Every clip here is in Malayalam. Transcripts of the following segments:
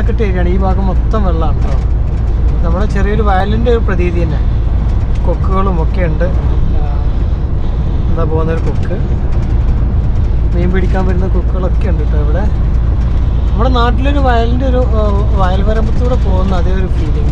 വെള്ളക്കെട്ട് ഏരിയയാണ് ഈ ഭാഗം മൊത്തം വെള്ളമാണ് കേട്ടോ നമ്മുടെ ചെറിയൊരു വയലിൻ്റെ ഒരു പ്രതീതി തന്നെ കൊക്കുകളും ഒക്കെ ഉണ്ട് ആ, എന്താ പോകുന്നൊരു കൊക്ക് മീൻ പിടിക്കാൻ വരുന്ന കൊക്കുകളൊക്കെ ഉണ്ട് കേട്ടോ ഇവിടെ നമ്മുടെ നാട്ടിലൊരു വയലിൻ്റെ ഒരു ആ, വയൽ വരമ്പത്തൂടെ പോകുന്ന അതേ ഒരു ഫീലിംഗ്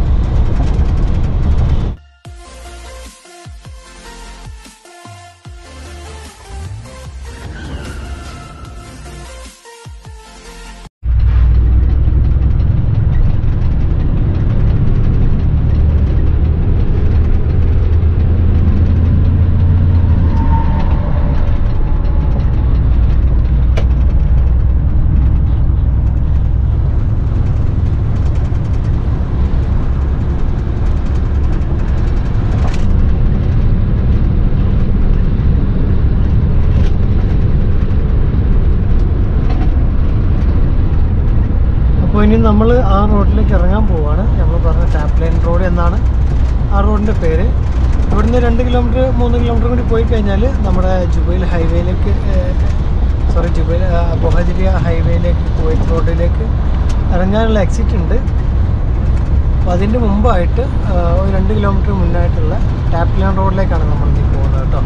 അപ്പോൾ ഇനി നമ്മൾ ആ റോഡിലേക്ക് ഇറങ്ങാൻ പോവാണ് നമ്മൾ പറഞ്ഞ ടാപ്പ് ലൈൻ റോഡ് എന്നാണ് ആ റോഡിൻ്റെ പേര് ഇവിടുന്ന് രണ്ട് കിലോമീറ്റർ മൂന്ന് കിലോമീറ്റർ കൂടി പോയി കഴിഞ്ഞാൽ നമ്മുടെ ജുബൈൽ ഹൈവേയിലേക്ക് സോറി ജുബൈൽ ആ, ബൊഹജിരിയ ഹൈവേയിലേക്ക് കുവൈത്ത് റോഡിലേക്ക് ഇറങ്ങാനുള്ള എക്സിറ്റ് ഉണ്ട് അപ്പോൾ അതിൻ്റെ മുമ്പായിട്ട് ആ, ഒരു രണ്ട് കിലോമീറ്റർ മുന്നായിട്ടുള്ള ടാപ്പ് ലൈൻ റോഡിലേക്കാണ് നമ്മൾ ഇനി പോകുന്നത് കേട്ടോ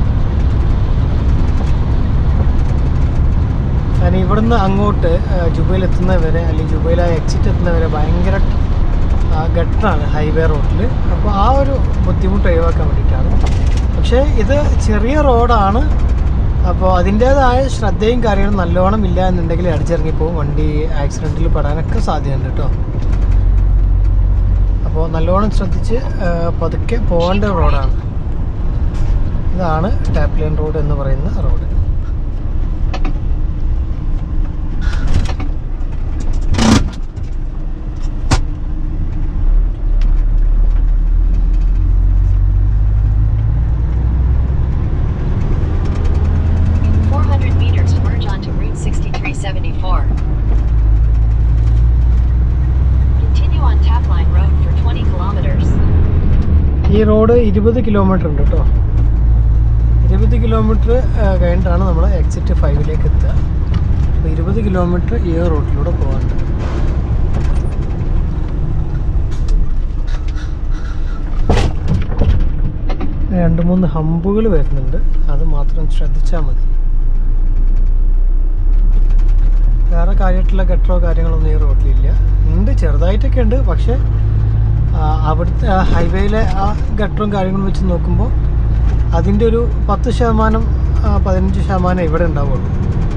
കാരണം ഇവിടുന്ന് അങ്ങോട്ട് ആ, ജുബൈൽ എത്തുന്നവരെ അല്ലെങ്കിൽ ജുബൈൽ ആ എക്സിറ്റ് എത്തുന്നവരെ ഭയങ്കര ആ, ഗട്ടറാണ് ഹൈവേ റോഡിൽ അപ്പോൾ ആ ഒരു ബുദ്ധിമുട്ട് ഒഴിവാക്കാൻ വേണ്ടിയിട്ടാണ് പക്ഷേ ഇത് ചെറിയ റോഡാണ് അപ്പോൾ അതിൻ്റേതായ ശ്രദ്ധയും കാര്യങ്ങളും നല്ലോണം ഇല്ല എന്നുണ്ടെങ്കിൽ അടിച്ചിറങ്ങിപ്പോവും വണ്ടി ആക്സിഡൻറ്റിൽ പെടാനൊക്കെ സാധ്യതയുണ്ട് കേട്ടോ അപ്പോൾ നല്ലോണം ശ്രദ്ധിച്ച് ആ, പതുക്കെ പോകേണ്ട റോഡാണ് ഇതാണ് ടാപ്പ് ലൈൻ റോഡ് എന്ന് പറയുന്ന road In 400 meters, merge onto Route 6374. Continue on Tapline Road for 20 kilometers. ഈ റോഡ് ഇരുപത് കിലോമീറ്റർ ഉണ്ട് കേട്ടോ ഇരുപത് കിലോമീറ്റർ കഴിഞ്ഞിട്ടാണ് നമ്മൾ എക്സിറ്റ് ഫൈവിലേക്ക് എത്തുക അപ്പോൾ ഇരുപത് കിലോമീറ്റർ ഈ റോഡിലൂടെ പോകാനുണ്ട് രണ്ട് മൂന്ന് ഹമ്പുകൾ വരുന്നുണ്ട് അത് മാത്രം ശ്രദ്ധിച്ചാൽ മതി വേറെ കാര്യമായിട്ടുള്ള ഗട്ടറോ കാര്യങ്ങളൊന്നും ഈ റോഡിലില്ല ഉണ്ട് ചെറുതായിട്ടൊക്കെ ഉണ്ട് പക്ഷേ ആ, അവിടുത്തെ ആ ഹൈവേയിലെ ആ ഗട്ടറും കാര്യങ്ങളും വെച്ച് നോക്കുമ്പോൾ അതിൻ്റെ ഒരു പത്ത് ശതമാനം ആ, പതിനഞ്ച് ശതമാനം ഇവിടെ ഉണ്ടാവുള്ളൂ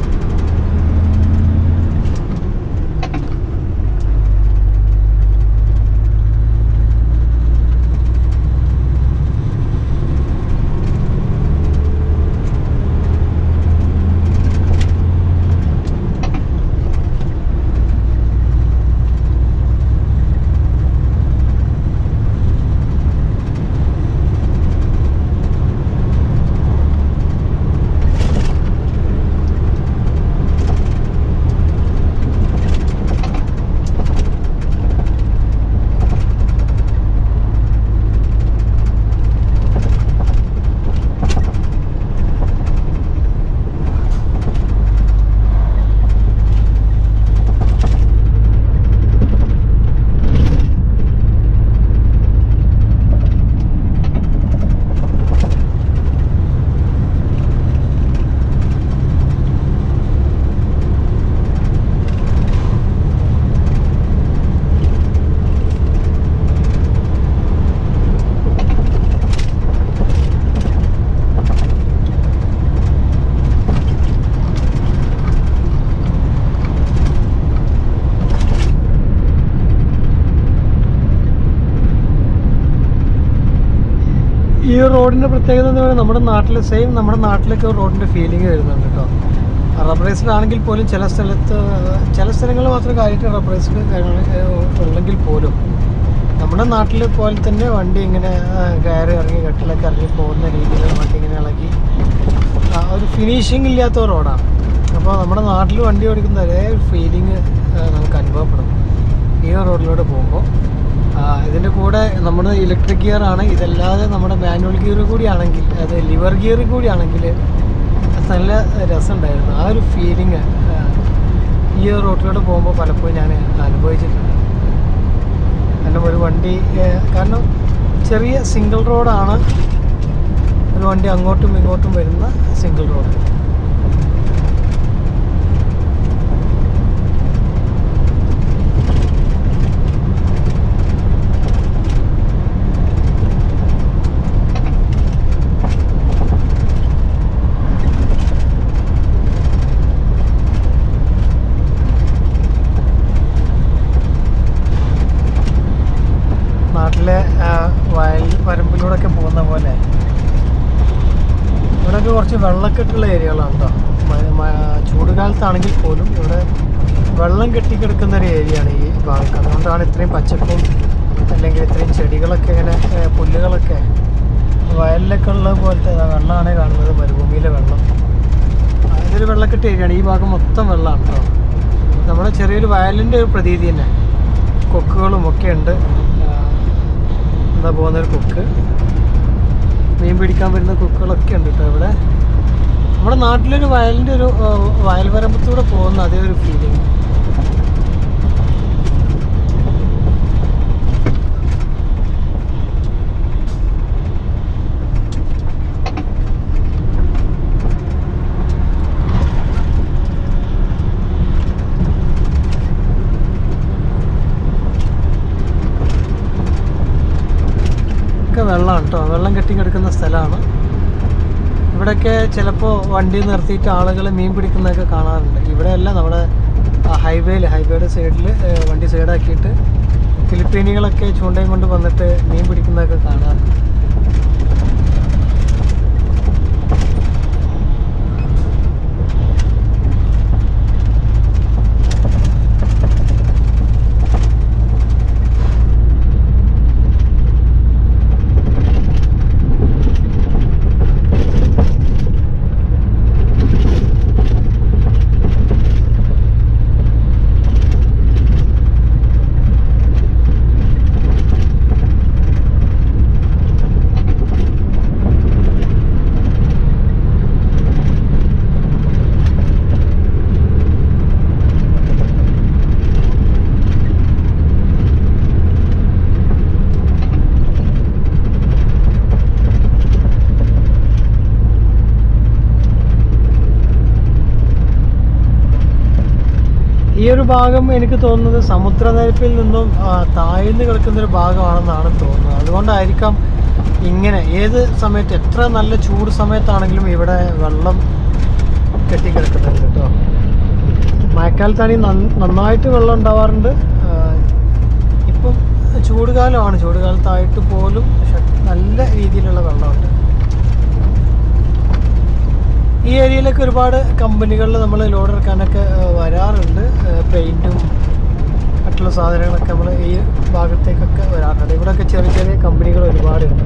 ഈ റോഡിൻ്റെ പ്രത്യേകത എന്ന് പറയുന്നത് നമ്മുടെ നാട്ടിൽ സെയിം നമ്മുടെ നാട്ടിലൊക്കെ റോഡിൻ്റെ ഫീലിംഗ് വരുന്നുണ്ട് കേട്ടോ റബ്ബറൈസിലാണെങ്കിൽ പോലും ചില സ്ഥലത്ത് ചില സ്ഥലങ്ങളിൽ മാത്രം കാര്യമായിട്ട് റബ്ബറൈസിൽ ഉള്ളെങ്കിൽ പോലും നമ്മുടെ നാട്ടിൽ പോലെ തന്നെ വണ്ടി ഇങ്ങനെ ആ, കയറി ഇറങ്ങി കട്ടിലൊക്കെ ഇറങ്ങി പോകുന്ന രീതിയിൽ വണ്ടി ഇങ്ങനെ ഇളകി ആ, ഒരു ഫിനിഷിംഗ് ഇല്ലാത്ത റോഡാണ് അപ്പോൾ നമ്മുടെ നാട്ടിൽ വണ്ടി ഓടിക്കുന്ന ഒരേ ഫീലിംഗ് നമുക്ക് അനുഭവപ്പെടും ഈ റോഡിലൂടെ പോകുമ്പോൾ ഇതിൻ്റെ കൂടെ നമ്മുടെ ഇലക്ട്രിക് ഗിയർ ആണ് ഇതല്ലാതെ നമ്മുടെ മാനുവൽ ഗിയർ കൂടിയാണെങ്കിൽ അത് ലിവർ ഗിയർ കൂടിയാണെങ്കിൽ നല്ല രസമുണ്ടായിരുന്നു ആ ഒരു ഫീലിംഗ് ഈ റൂട്ടിലൂടെ പോകുമ്പോൾ പലപ്പോഴും ഞാൻ അനുഭവിച്ചിട്ടുണ്ട് കാരണം ഒരു വണ്ടി ഏഹ്, കാരണം ചെറിയ സിംഗിൾ റോഡാണ് ഒരു വണ്ടി അങ്ങോട്ടും ഇങ്ങോട്ടും വരുന്ന സിംഗിൾ റോഡ് നാട്ടിലെ ആ, വയൽ പരമ്പിലൂടെയൊക്കെ പോകുന്ന പോലെ ഇവിടെയൊക്കെ കുറച്ച് വെള്ളക്കെട്ടുള്ള ഏരിയകളാണ് കേട്ടോ മ- മ- ചൂടുകാലത്താണെങ്കിൽ പോലും ഇവിടെ വെള്ളം കെട്ടിക്കിടക്കുന്ന ഒരു ഏരിയയാണ് ഈ ഭാഗത്ത് അതുകൊണ്ടാണ് ഇത്രയും പച്ചപ്പും അല്ലെങ്കിൽ ഇത്രയും ചെടികളൊക്കെ ഇങ്ങനെ ഏ, പുല്ലുകളൊക്കെ വയലിലൊക്കെ ഉള്ള പോലത്തെ ദാ വെള്ളമാണ് കാണുന്നത് മരുഭൂമിയിലെ വെള്ളം ആ, ഇതൊരു വെള്ളക്കെട്ട് ഏരിയയാണ് ഈ ഭാഗം മൊത്തം വെള്ളമാണ് കേട്ടോ നമ്മുടെ ചെറിയൊരു വയലിൻ്റെ ഒരു പ്രതീതി തന്നെ കൊക്കുകളും ഒക്കെ ഉണ്ട് ആ, എന്താ പോകുന്നൊരു കൊക്ക് മീൻ പിടിക്കാൻ വരുന്ന കൊക്കുകളൊക്കെ ഉണ്ട് കേട്ടോ ഇവിടെ നമ്മുടെ നാട്ടിലൊരു വയലിൻ്റെ ഒരു ആ, വയൽ വരമ്പത്തൂടെ പോകുന്ന അതേ ഒരു ഫീലിംഗ് ഒക്കെ വെള്ളമാണ് കേട്ടോ വെള്ളം കെട്ടി കിടക്കുന്ന സ്ഥലമാണ് ഇവിടെയൊക്കെ ചിലപ്പോൾ വണ്ടി നിർത്തിയിട്ട് ആളുകൾ മീൻ പിടിക്കുന്നതൊക്കെ കാണാറുണ്ട് ഇവിടെയല്ല നമ്മുടെ ഹൈവേയിൽ ഹൈവേയുടെ സൈഡിൽ വണ്ടി സൈഡാക്കിയിട്ട് ഫിലിപ്പീനികളൊക്കെ ചൂണ്ടയും കൊണ്ട് വന്നിട്ട് മീൻ പിടിക്കുന്നതൊക്കെ കാണാറുണ്ട് ഈ ഒരു ഭാഗം എനിക്ക് തോന്നുന്നത് സമുദ്രനിരപ്പിൽ നിന്നും ആ, താഴ്ന്നു കിടക്കുന്ന ഒരു ഭാഗമാണെന്നാണ് തോന്നുന്നത് അതുകൊണ്ടായിരിക്കാം ഇങ്ങനെ ഏത് സമയത്ത് എത്ര നല്ല ചൂട് സമയത്താണെങ്കിലും ഇവിടെ വെള്ളം കെട്ടിക്കിടക്കുന്നുണ്ട് കേട്ടോ മഴക്കാലത്താണെങ്കിൽ നന്ന- നന്നായിട്ട് വെള്ളം ഉണ്ടാവാറുണ്ട് ആ, ഇപ്പം ചൂട് കാലമാണ് ചൂട് കാലത്തായിട്ട് പോലും ശക്- നല്ല രീതിയിലുള്ള വെള്ളമുണ്ട് ഈ ഏരിയയിലൊക്കെ ഒരുപാട് കമ്പനികളിൽ നമ്മൾ ലോഡ് ഇറക്കാനൊക്കെ ആ, വരാറുണ്ട് പെയിൻറ്റും മറ്റുള്ള സാധനങ്ങളൊക്കെ നമ്മൾ ഈ ഭാഗത്തേക്കൊക്കെ വരാറുണ്ട് ഇവിടെയൊക്കെ ചെറിയ ചെറിയ കമ്പനികൾ ഒരുപാടുണ്ട്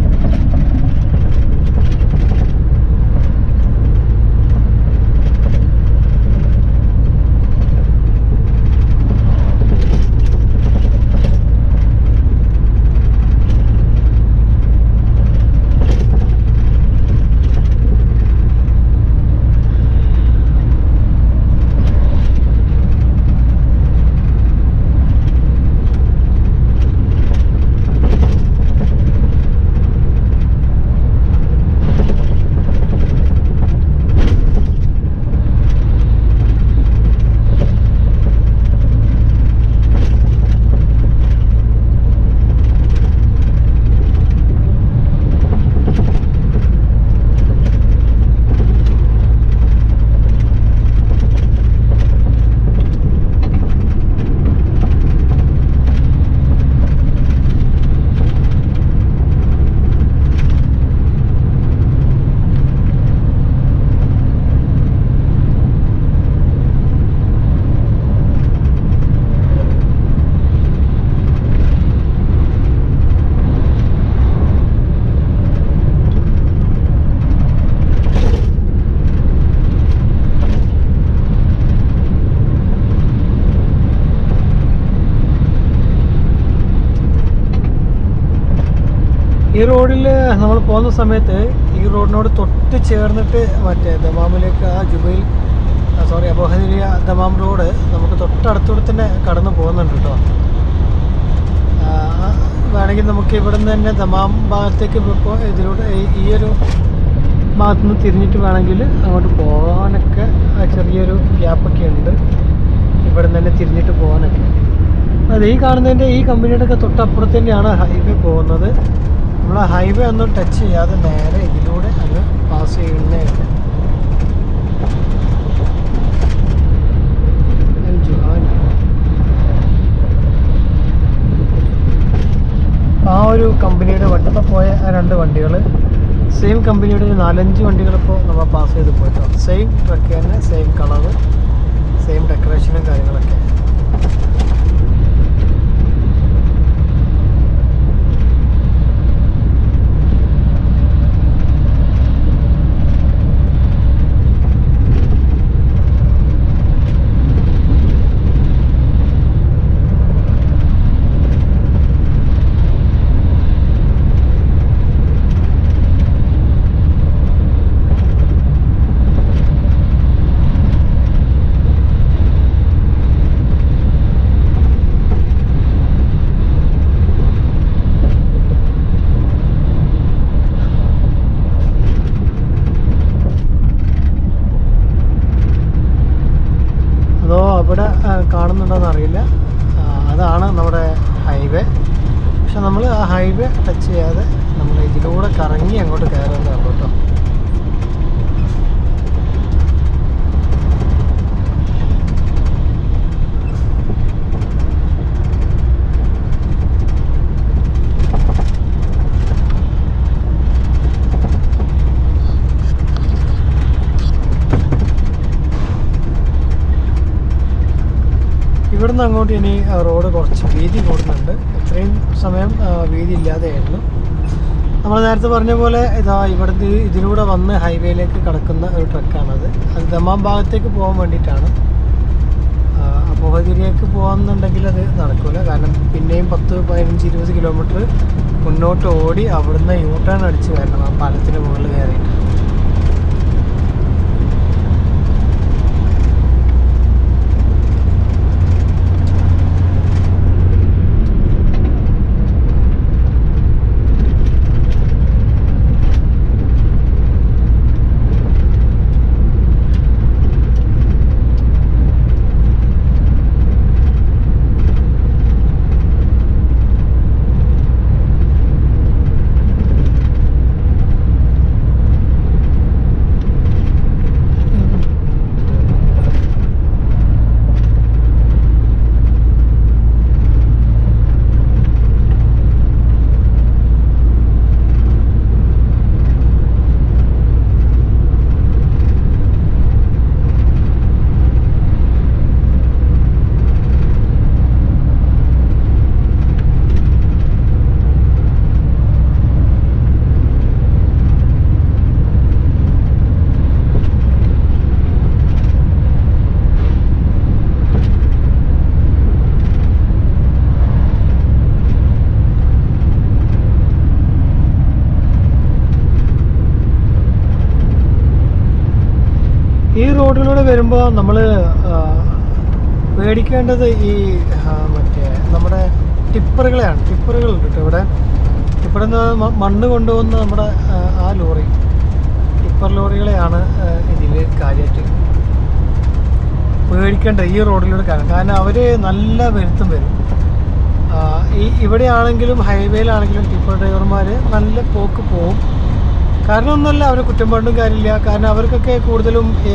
ഈ റോഡിൽ നമ്മൾ പോകുന്ന സമയത്ത് ഈ റോഡിനോട് തൊട്ട് ചേർന്നിട്ട് മറ്റേ ദമാമിലേക്ക് ആ Jubail sorry Abu Hadriyah Dammam road നമുക്ക് തൊട്ടടുത്തൂടെ തന്നെ കടന്നു പോകുന്നുണ്ട് കേട്ടോ ആ, വേണമെങ്കിൽ നമുക്ക് ഇവിടെ നിന്ന് തന്നെ ദമാം ഭാഗത്തേക്ക് ഇപ്പോൾ ഇതിലൂടെ ഈ- ഈ ഒരു ഭാഗത്തു നിന്ന് തിരിഞ്ഞിട്ട് വേണമെങ്കിൽ അങ്ങോട്ട് പോകാനൊക്കെ ആ ചെറിയൊരു ഗ്യാപ്പൊക്കെ ഉണ്ട് ഇവിടെ നിന്ന് തന്നെ തിരിഞ്ഞിട്ട് പോകാനൊക്കെ അത് ഈ കാണുന്നതിൻ്റെ ഈ കമ്പനിയുടെ ഒക്കെ തൊട്ടപ്പുറത്ത് തന്നെയാണ് ഹൈവേ പോകുന്നത് നമ്മൾ ഹൈവേ ഒന്നും ടച്ച് ചെയ്യാതെ നേരെ ഇതിലൂടെ അങ്ങ് പാസ് ചെയ്യുന്നേ ഉള്ളൂ El Juhan. ആ ഒരു കമ്പനിയുടെ വട്ടത്തെ പോയ ആ രണ്ട് വണ്ടികൾ സെയിം കമ്പനിയുടെ ഒരു നാലഞ്ച് വണ്ടികൾ ഇപ്പോൾ നമ്മൾ പാസ് ചെയ്ത് പോയിട്ടോ സെയിം ട്രക്ക് തന്നെ സെയിം കളറ് സെയിം ഡെക്കറേഷനും കാര്യങ്ങളൊക്കെ അതോ അവിടെ ആ, കാണുന്നുണ്ടോന്ന് അറിയില്ല ആ, അതാണ് നമ്മുടെ ഹൈവേ പക്ഷെ നമ്മൾ ആ ഹൈവേ ടച്ച് ചെയ്യാതെ നമ്മൾ ഇതിലൂടെ കറങ്ങി അങ്ങോട്ട് കയറുന്നതാണ് കേട്ടോ ഇവിടുന്ന് അങ്ങോട്ട് ഇനി ആ, റോഡ് കുറച്ച് വീതി കൂടുന്നുണ്ട് ഇത്രയും സമയം ആ, വീതി ഇല്ലാതെയായിരുന്നു നമ്മൾ നേരത്തെ പറഞ്ഞ പോലെ ഇതാ ഇവിടുന്ന് ഇതിലൂടെ വന്ന് ഹൈവേയിലേക്ക് കടക്കുന്ന ഒരു ട്രക്കാണത് അത് ദമാം ഭാഗത്തേക്ക് പോകാൻ വേണ്ടിയിട്ടാണ് അപ്പോഹഗിരിയേക്ക് പോകാമെന്നുണ്ടെങ്കിൽ അത് നടക്കില്ല കാരണം പിന്നെയും പത്ത് പതിനഞ്ച് ഇരുപത് കിലോമീറ്റർ മുന്നോട്ട് ഓടി അവിടുന്ന് യൂ ടേൺ അടിച്ച് വരണം ആ പാലത്തിന് മുകളിൽ കയറിയിട്ട് ഈ റോഡിലൂടെ വരുമ്പോൾ നമ്മൾ പേടിക്കേണ്ടത് ഈ ആ, മറ്റേ നമ്മുടെ ടിപ്പറുകളെയാണ് ടിപ്പറുകൾ ഉണ്ട് കേട്ടോ ഇവിടെ ഇവിടെ നിന്ന് മ- മണ്ണ് കൊണ്ടുപോകുന്ന നമ്മുടെ ആ, ആ ലോറി ടിപ്പർ ലോറികളെയാണ് ഇതിൽ കാര്യമായിട്ട് പേടിക്കേണ്ടത് ഈ റോഡിലൂടെ കാരണം കാരണം അവർ നല്ല വരുത്തും വരും ആ, ഈ ഇവിടെയാണെങ്കിലും ഹൈവേയിലാണെങ്കിലും ടിപ്പർ ഡ്രൈവർമാർ നല്ല പോക്ക് പോവും കാരണം ഒന്നുമല്ല അവരെ കുറ്റം പറഞ്ഞും കാര്യമില്ല കാരണം അവർക്കൊക്കെ കൂടുതലും ഈ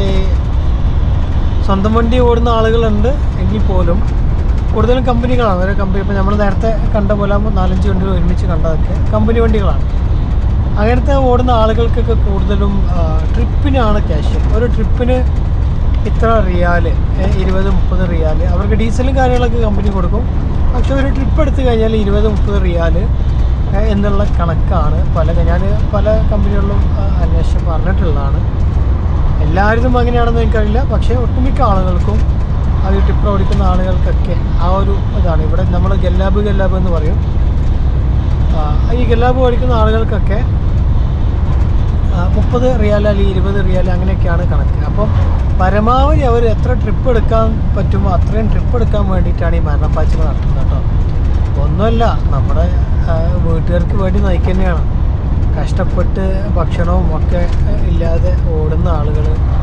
സ്വന്തം വണ്ടി ഓടുന്ന ആളുകളുണ്ട് എങ്കിൽ പോലും കൂടുതലും കമ്പനികളാണ് ഓരോ കമ്പനി ഇപ്പോൾ നമ്മൾ നേരത്തെ കണ്ട പോലെ നാലഞ്ച് വണ്ടികൾ ഒരുമിച്ച് കണ്ടതൊക്കെ കമ്പനി വണ്ടികളാണ് അങ്ങനത്തെ ഓടുന്ന ആളുകൾക്കൊക്കെ കൂടുതലും ആ, ട്രിപ്പിനാണ് ക്യാഷ് ഒരു ട്രിപ്പിന് ഇത്ര റിയാല് ഏ, ഇരുപത് മുപ്പത് റിയാല് അവർക്ക് ഡീസലും കാര്യങ്ങളൊക്കെ കമ്പനി കൊടുക്കും പക്ഷെ ഒരു ട്രിപ്പ് എടുത്തു കഴിഞ്ഞാൽ ഇരുപത് മുപ്പത് റിയാല് ഏ, എന്നുള്ള കണക്കാണ് പല ഞാൻ പല കമ്പനികളിലും ആ, അന്വേഷിച്ച് പറഞ്ഞിട്ടുള്ളതാണ് എല്ലാവരും അങ്ങനെയാണെന്ന് എനിക്കറിയില്ല പക്ഷേ ഒട്ടുമിക്ക ആളുകൾക്കും ആ ഈ ടിപ്പർ ഓടിക്കുന്ന ആളുകൾക്കൊക്കെ ആ ഒരു ഇതാണ് ഇവിടെ നമ്മൾ ഗല്ലാബ് ഗല്ലാബ് എന്ന് പറയും ആ, ഈ ഗല്ലാബ് ഓടിക്കുന്ന ആളുകൾക്കൊക്കെ ആ, മുപ്പത് റിയാൽ അല്ലെങ്കിൽ ഇരുപത് റിയാൽ അങ്ങനെയൊക്കെയാണ് കണക്ക് അപ്പം പരമാവധി അവർ എത്ര ട്രിപ്പ് എടുക്കാൻ പറ്റുമോ അത്രയും ട്രിപ്പ് എടുക്കാൻ വേണ്ടിയിട്ടാണ് ഈ മരണപ്പാച്ചിൽ നടത്തുന്നത് കേട്ടോ ഒന്നുമല്ല നമ്മുടെ ആ, വീട്ടുകാർക്ക് വേണ്ടി നയിക്കുന്നതാണ് കഷ്ടപ്പെട്ട് ഭക്ഷണവും ഒക്കെ ഇല്ലാതെ ഓടുന്ന ആളുകൾ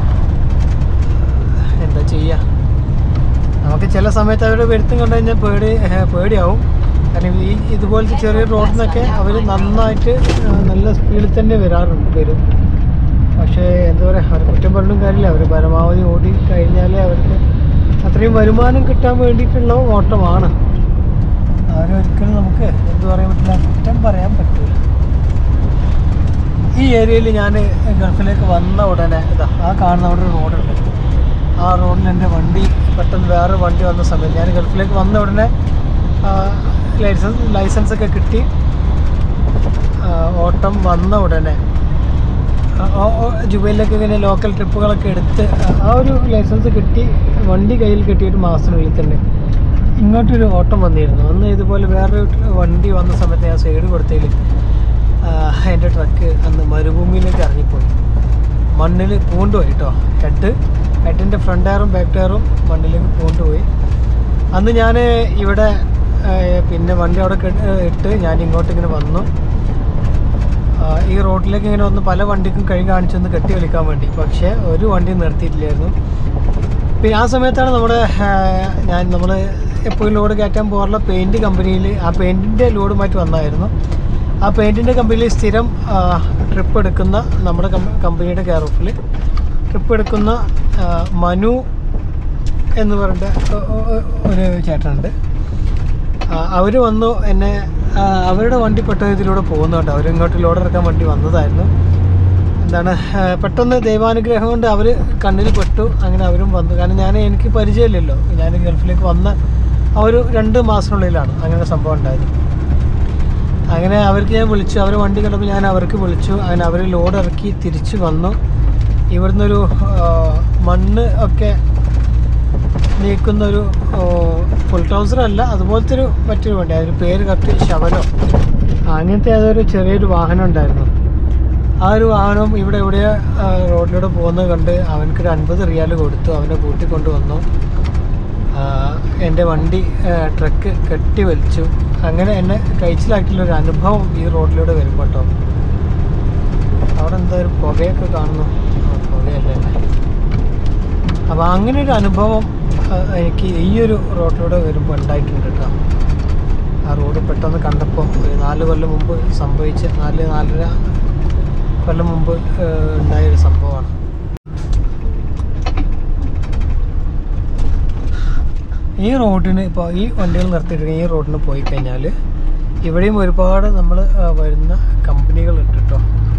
എന്താ ചെയ്യുക നമുക്ക് ചില സമയത്ത് അവരുടെ വരുത്തം കണ്ടു കഴിഞ്ഞാൽ പേടി ഏഹ് പേടിയാവും കാരണം ഈ ഇതുപോലത്തെ ചെറിയ റോഡിൽ നിന്നൊക്കെ അവർ നന്നായിട്ട് ഏഹ് നല്ല സ്പീഡിൽ തന്നെ വരാറുണ്ട് വരും പക്ഷേ എന്താ പറയുക അവർ കുറ്റം പറഞ്ഞും കാര്യമില്ല അവർ പരമാവധി ഓടി കഴിഞ്ഞാലേ അവർക്ക് അത്രയും വരുമാനം കിട്ടാൻ വേണ്ടിയിട്ടുള്ള ഓട്ടമാണ് അവരൊരിക്കലും നമുക്ക് എന്ത് പറയാൻ പറ്റില്ല കുറ്റം പറയാൻ പറ്റില്ല ഈ ഏരിയയിൽ ഞാൻ ഗൾഫിലേക്ക് വന്ന ഉടനെ ഇതാ ആ കാണുന്ന അവിടെ ഒരു റോഡുണ്ട് ആ റോഡിൽ എൻ്റെ വണ്ടി പെട്ടെന്ന് വേറെ വണ്ടി വന്ന സമയത്ത് ഞാൻ ഗൾഫിലേക്ക് വന്ന ഉടനെ ലൈസൻസ് ലൈസൻസ് ഒക്കെ കിട്ടി ആ, ഓട്ടം വന്ന ഉടനെ ആ, ഓ- ഓ, ജുബൈലിലേക്ക് ഇങ്ങനെ ലോക്കൽ ട്രിപ്പുകളൊക്കെ എടുത്ത് ആ- ആ ഒരു ലൈസൻസ് കിട്ടി വണ്ടി കയ്യിൽ കിട്ടിയിട്ട് മാസത്തിനുള്ളിൽ തന്നെ ഇങ്ങോട്ടൊരു ഓട്ടം വന്നിരുന്നു അന്ന് ഇതുപോലെ വേറൊരു ട്ര- വണ്ടി വന്ന സമയത്ത് ഞാൻ സൈഡ് കൊടുത്തതിൽ എൻ്റെ ട്രക്ക് അന്ന് മരുഭൂമിയിലേക്ക് ഇറങ്ങിപ്പോയി മണ്ണിൽ പൂണ്ടുപോയി കേട്ടോ ഹെഡ് ഹെഡിൻ്റെ ഫ്രണ്ട് ടയറും ബാക്ക് ടയറും മണ്ണിലേക്ക് പൂണ്ടുപോയി അന്ന് ഞാൻ ഇവിടെ ആ, പിന്നെ വണ്ടി അവിടെ കെ- ഇട്ട് ഞാൻ ഇങ്ങോട്ട് ഇങ്ങനെ വന്നു ആ, ഈ റോഡിലേക്ക് ഇങ്ങനെ വന്ന് പല വണ്ടിക്കും കഴി കാണിച്ചൊന്ന് കെട്ടി വലിക്കാൻ വേണ്ടി പക്ഷേ ഒരു വണ്ടി നിർത്തിയിട്ടില്ലായിരുന്നു പിന്നെ ആ സമയത്താണ് നമ്മുടെ ആ, ഞാൻ നമ്മൾ എപ്പോഴും ലോഡ് കയറ്റാൻ പോകാറുള്ള പെയിൻറ്റ് കമ്പനിയിൽ ആ പെയിൻറ്റിൻ്റെ ലോഡുമായിട്ട് വന്നായിരുന്നു ആ പെയിൻറ്റിൻ്റെ കമ്പനിയിൽ സ്ഥിരം ട്രിപ്പ് എടുക്കുന്ന നമ്മുടെ കം- കമ്പനിയുടെ കെയർ ഓഫിൽ ട്രിപ്പ് എടുക്കുന്ന ആ, മനു എന്ന് പറഞ്ഞിട്ട് ഒ- ഒ- ഒ- ഒരു ചേട്ടനുണ്ട് അവർ വന്നു എന്നെ ആ, അവരുടെ വണ്ടി പെട്ടെന്ന് ഇതിലൂടെ പോകുന്നുണ്ട് അവർ ഇങ്ങോട്ട് ലോഡ് ഇറക്കാൻ വേണ്ടി വന്നതായിരുന്നു എന്താണ് ആ, പെട്ടെന്ന് ദൈവാനുഗ്രഹം കൊണ്ട് അവർ കണ്ണിൽ പെട്ടു അങ്ങനെ അവരും വന്നു കാരണം ഞാൻ എനിക്ക് പരിചയമില്ലല്ലോ ഞാൻ ഗൾഫിലേക്ക് വന്ന ആ ഒരു രണ്ട് മാസത്തിനുള്ളിലാണ് അങ്ങനെ സംഭവം ഉണ്ടായത് അങ്ങനെ അവർക്ക് ഞാൻ വിളിച്ചു അവർ വണ്ടി കണ്ടപ്പോൾ ഞാൻ അവർക്ക് വിളിച്ചു അങ്ങനെ അവർ ലോഡ് ഇറക്കി തിരിച്ചു വന്നു ഇവിടുന്നൊരു ആ, മണ്ണ് ഒക്കെ നീക്കുന്ന ഒരു ഫുൾ ട്രൗസർ അല്ല അതുപോലത്തെ ഒരു മറ്റൊരു വണ്ടി അതിന് പേര് കറക്റ്റ് ശവലോ ആ, അങ്ങനത്തെ അതൊരു ചെറിയൊരു വാഹനം ഉണ്ടായിരുന്നു ആ ഒരു വാഹനം ഇവിടെ ഇവിടെ ആ, റോഡിലൂടെ പോകുന്നത് കണ്ട് അവനക്ക് ഒരു അൻപത് റിയാൽ കൊടുത്തു അവനെ കൂട്ടിക്കൊണ്ട് വന്നു ആ, എൻ്റെ വണ്ടി ആ, ട്രക്ക് കെട്ടി വലിച്ചു അങ്ങനെ എന്നെ കഴിച്ചിലാക്കിയുള്ള ഒരു അനുഭവം ഈ റോഡിലൂടെ വരുമ്പോൾ കേട്ടോ അവിടെ എന്താ ഒരു പുകയൊക്കെ കാണുന്നു ആ, പുകയല്ലേ അപ്പോൾ അങ്ങനെ ഒരു അനുഭവം ആ, എനിക്ക് ഈ ഒരു റോഡിലൂടെ വരുമ്പോൾ ഉണ്ടായിട്ടുണ്ട് കേട്ടോ ആ റോഡ് പെട്ടെന്ന് കണ്ടപ്പോൾ ഒരു നാല് കൊല്ലം മുമ്പ് സംഭവിച്ച നാല് നാലര കൊല്ലം മുമ്പ് ആ, ഉണ്ടായൊരു സംഭവമാണ് ഈ റോഡിന് ഇപ്പോൾ ഈ വണ്ടികൾ നിർത്തിയിട്ട് ഈ റോഡിന് പോയി കഴിഞ്ഞാൽ ഇവിടെയും ഒരുപാട് നമ്മൾ വരുന്ന കമ്പനികളുണ്ട് കേട്ടോ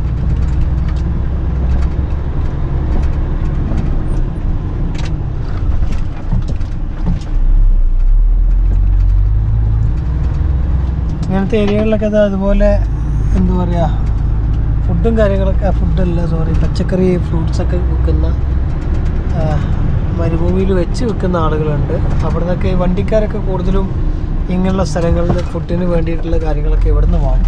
ഇങ്ങനത്തെ ഏരിയകളിലൊക്കെ അത് അതുപോലെ എന്താ പറയുക ഫുഡും കാര്യങ്ങളൊക്കെ ഫുഡല്ല സോറി പച്ചക്കറി ഫ്രൂട്ട്സ് ഒക്കെ വിൽക്കുന്ന ആ, മരുഭൂമിയിൽ വെച്ച് വിൽക്കുന്ന ആളുകളുണ്ട് അവിടെ നിന്നൊക്കെ ഈ വണ്ടിക്കാരൊക്കെ കൂടുതലും ഇങ്ങനെയുള്ള സ്ഥലങ്ങളിൽ ഫുഡിന് വേണ്ടിയിട്ടുള്ള കാര്യങ്ങളൊക്കെ ഇവിടെ നിന്ന് വാങ്ങും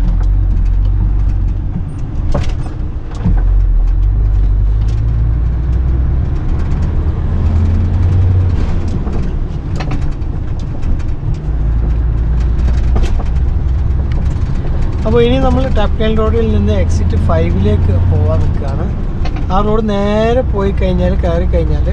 അപ്പോൾ ഇനി നമ്മൾ ടാപ്കൈൽ റോഡിൽ നിന്ന് എക്സിറ്റ് ഫൈവിലേക്ക് പോകാൻ നിൽക്കുകയാണ് ആ റോഡ് നേരെ പോയി കഴിഞ്ഞാൽ കയറി കഴിഞ്ഞാൽ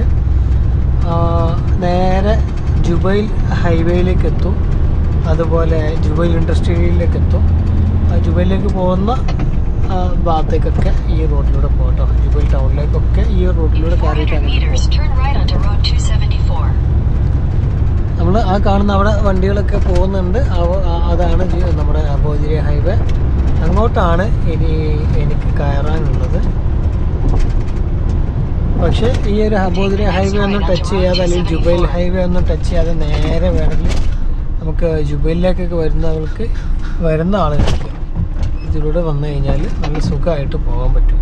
നേരെ ജുബൈൽ ഹൈവേയിലേക്ക് എത്തും അതുപോലെ ജുബൈൽ ഇൻഡസ്ട്രിയിലേക്ക് എത്തും ആ ജുബൈലിലേക്ക് പോകുന്ന ആ, ഭാഗത്തേക്കൊക്കെ ഈ റോഡിലൂടെ പോകട്ടോ ജുബൈൽ ടൗണിലേക്കൊക്കെ ഈ റോഡിലൂടെ In 400 കയറിയിട്ടാണ് meters, turn right onto Road 274. നമ്മൾ ആ കാണുന്ന അവിടെ വണ്ടികളൊക്കെ പോകുന്നുണ്ട് അവ- ആ- അതാണ് ജി- നമ്മുടെ അബോജിരി ഹൈവേ അങ്ങോട്ടാണ് ഇനി എനിക്ക് കയറാനുള്ളത് പക്ഷേ ഈ ഒരു അബോജിരി ഹൈവേ ഒന്നും ടച്ച് ചെയ്യാതെ അല്ലെങ്കിൽ ജുബൈൽ ഹൈവേ ഒന്നും ടച്ച് ചെയ്യാതെ നേരെ വേണമെങ്കിൽ നമുക്ക് ജുബൈലിലേക്കൊക്കെ വരുന്നവർക്ക് വരുന്ന ആളുകൾക്ക് ഇതിലൂടെ വന്നു കഴിഞ്ഞാൽ നല്ല സുഖമായിട്ട് പോകാൻ പറ്റും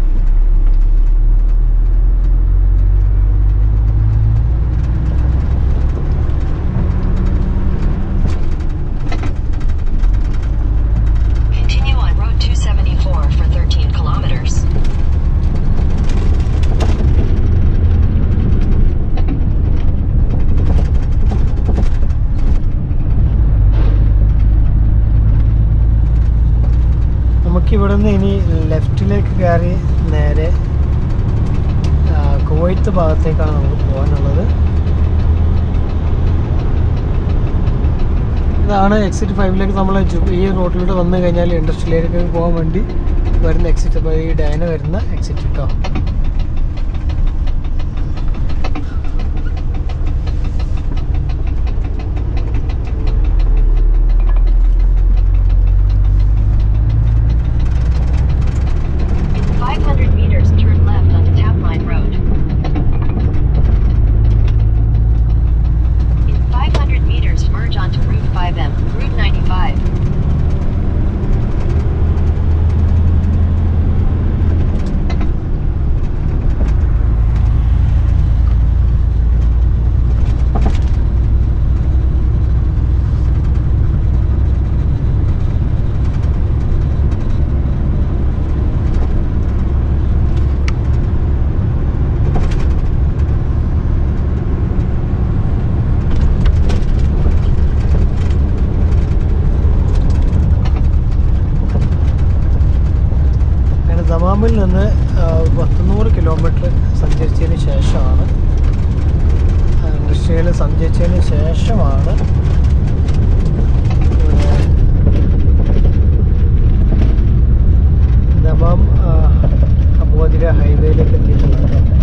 Continue on Road 274 for 13 kilometers. നമുക്ക് ഇവിടെ നിന്ന് ഇനി ലെഫ്റ്റിലേക്ക് കയറി നേരെ ആ, കുവൈത്ത് ഭാഗത്തേക്കാണ് നമുക്ക് പോകാനുള്ളത് ഇതാണ് എക്സിറ്റ് ഫൈവിലേക്ക് നമ്മൾ ഈ റോഡിലൂടെ വന്നു കഴിഞ്ഞാൽ ഇൻഡസ്ട്രിയിലേക്ക് പോകാൻ വേണ്ടി വരുന്ന എക്സിറ്റ് അപ്പോൾ ഈ ഡയന വരുന്ന എക്സിറ്റ് കേട്ടോ In 500 meters, turn left onto Tapline Road. In 500 meters, merge onto Route 5M, Route 95. അങ്ങനെ ദമാമിൽ നിന്ന് ആ, പത്തുനൂറ് കിലോമീറ്റർ സഞ്ചരിച്ചതിന് ശേഷമാണ് ഇൻഡസ്ട്രിയിൽ സഞ്ചരിച്ചതിന് ശേഷമാണ് ഇവിടെ ദമാം ആ, അബുവദിര ഹൈവേയിലേക്ക് എത്തിയിട്ടുള്ളത് കേട്ടോ